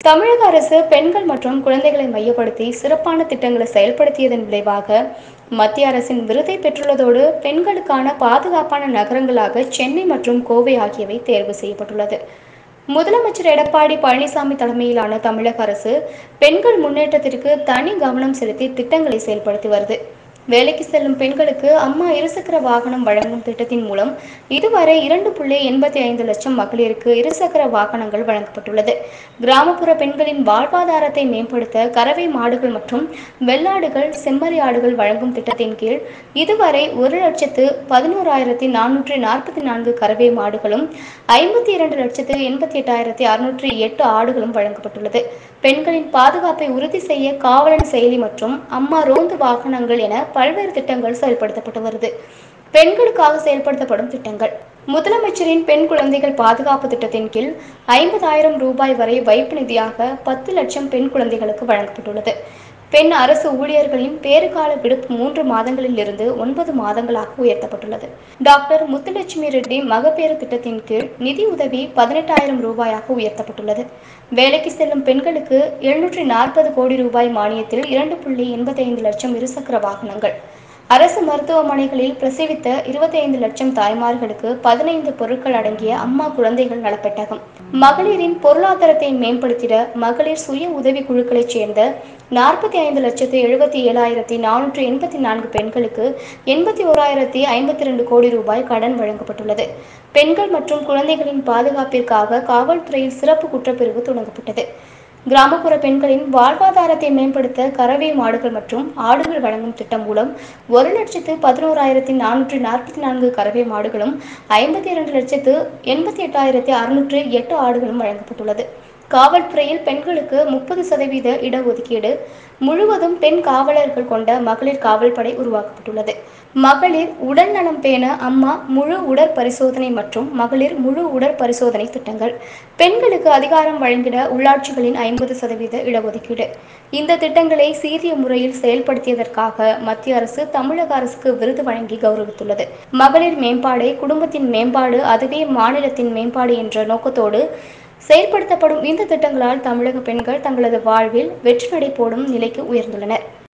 தமிழக அரசு பெண்கள் மற்றும் குழந்தைகளை மையப்படுத்தி சிறப்பான திட்டங்களை செயல்படுத்தியதன் விளைவாக மத்திய அரசின் விருதை பெற்றுள்ளதோடு பெண்களுக்கான பாதுகாப்பான நகரங்களாக சென்னை மற்றும் கோவை ஆகியவை தேர்வு செய்யப்பட்டுள்ளது முதலமைச்சர் எடப்பாடி பழனிசாமி தலைமையிலான தமிழக அரசு பெண்கள் முன்னேற்றத்திற்கு தனி கவனம் செலுத்தி திட்டங்களை செயல்படுத்தி வருது வேலைக்கு செல்லும் பெண்களுக்கு அம்மா இருசக்கர வாகனம் வழங்கும் திட்டத்தின் மூலம் இதுவரை இரண்டு புள்ளி எண்பத்தி ஐந்து லட்சம் மகளிருக்கு இருசக்கர வாகனங்கள் வழங்கப்பட்டுள்ளது கிராமப்புற பெண்களின் வாழ்வாதாரத்தை மேம்படுத்த கறவை மாடுகள் மற்றும் வெள்ளாடுகள் செம்மறி ஆடுகள் வழங்கும் திட்டத்தின் கீழ் இதுவரை ஒரு லட்சத்து பதினோராயிரத்தி நானூற்றி நாற்பத்தி நான்கு கறவை மாடுகளும் ஐம்பத்தி இரண்டு லட்சத்து எண்பத்தி எட்டாயிரத்தி அறுநூற்றி எட்டு ஆடுகளும் வழங்கப்பட்டுள்ளது பெண்களின் பாதுகாப்பை உறுதி செய்ய காவலன் செயலி மற்றும் அம்மா ரோந்து வாகனங்கள் என பல்வேறு திட்டங்கள் செயல்படுத்தப்பட்டு வருது பெண்களுக்காக செயல்படுத்தப்படும் திட்டங்கள் முதலமைச்சரின் பெண் குழந்தைகள் பாதுகாப்பு திட்டத்தின் கீழ் ஐம்பதாயிரம் ரூபாய் வரை வைப்பு நிதியாக பத்து லட்சம் பெண் குழந்தைகளுக்கு வழங்கப்பட்டுள்ளது பெண் அரசு ஊழியர்களின் பேறுகால விடுப்பு மூன்று மாதங்களில் இருந்து ஒன்பது மாதங்களாக உயர்த்தப்பட்டுள்ளது டாக்டர் முத்துலட்சுமி ரெட்டி மகப்பேறு திட்டத்தின் கீழ் நிதி உதவி பதினெட்டாயிரம் ரூபாயாக உயர்த்தப்பட்டுள்ளது வேலைக்கு செல்லும் பெண்களுக்கு எழுநூற்றி நாற்பது கோடி ரூபாய் மானியத்தில் இரண்டு புள்ளி எண்பத்தி ஐந்து லட்சம் இருசக்கர வாகனங்கள் அரசு மருத்துவமனைகளில் பிரசவித்த இருபத்தி ஐந்து லட்சம் தாய்மார்களுக்கு பதினைந்து பொருட்கள் அடங்கிய அம்மா குழந்தைகள் நலப்பெட்டகம் மகளிரின் பொருளாதாரத்தை மேம்படுத்திட மகளிர் சுய உதவி குழுக்களைச் சேர்ந்த நாற்பத்தி ஐந்து லட்சத்து எழுபத்தி ஏழாயிரத்தி நானூற்றி எண்பத்தி நான்கு பெண்களுக்கு எண்பத்தி ஓராயிரத்தி ஐம்பத்தி ரெண்டு கோடி ரூபாய் கடன் வழங்கப்பட்டுள்ளது பெண்கள் மற்றும் குழந்தைகளின் பாதுகாப்பிற்காக காவல்துறையில் சிறப்பு குற்றப்பிரிவு தொடங்கப்பட்டது கிராமப்புற பெண்களின் வாழ்வாதாரத்தை மேம்படுத்த கறவை மாடுகள் மற்றும் ஆடுகள் வழங்கும் திட்டம் மூலம் ஒரு லட்சத்து பதினோராயிரத்தி நானூற்றி நாற்பத்தி நான்கு கறவை மாடுகளும் ஐம்பத்தி இரண்டு லட்சத்து எண்பத்தி எட்டாயிரத்தி அறுநூற்று எட்டு ஆடுகளும் வழங்கப்பட்டுள்ளது காவல்துறையில் பெண்களுக்கு முப்பது சதவீத இடஒதுக்கீடு முழுவதும் பெண் காவலர்கள் கொண்ட மகளிர் காவல்படை உருவாக்கப்பட்டுள்ளது மகளிர் உடல் நலம் பேண அம்மா முழு உடற்பரிசோதனை மற்றும் மகளிர் முழு உடற்பரிசோதனை திட்டங்கள் பெண்களுக்கு அதிகாரம் வழங்கிட உள்ளாட்சிகளின் ஐம்பது சதவீத இடஒதுக்கீடு இந்த திட்டங்களை சீரிய முறையில் செயல்படுத்தியதற்காக மத்திய அரசு தமிழக அரசுக்கு விருது வழங்கி கௌரவித்துள்ளது மகளிர் மேம்பாடே குடும்பத்தின் மேம்பாடு அதுவே மாநிலத்தின் மேம்பாடு என்ற நோக்கத்தோடு செயல்படுத்தப்படும் இந்த திட்டங்களால் தமிழக பெண்கள் தங்களது வாழ்வில் வெற்றி நடை போடும் நிலைக்கு உயர்ந்துள்ளனர்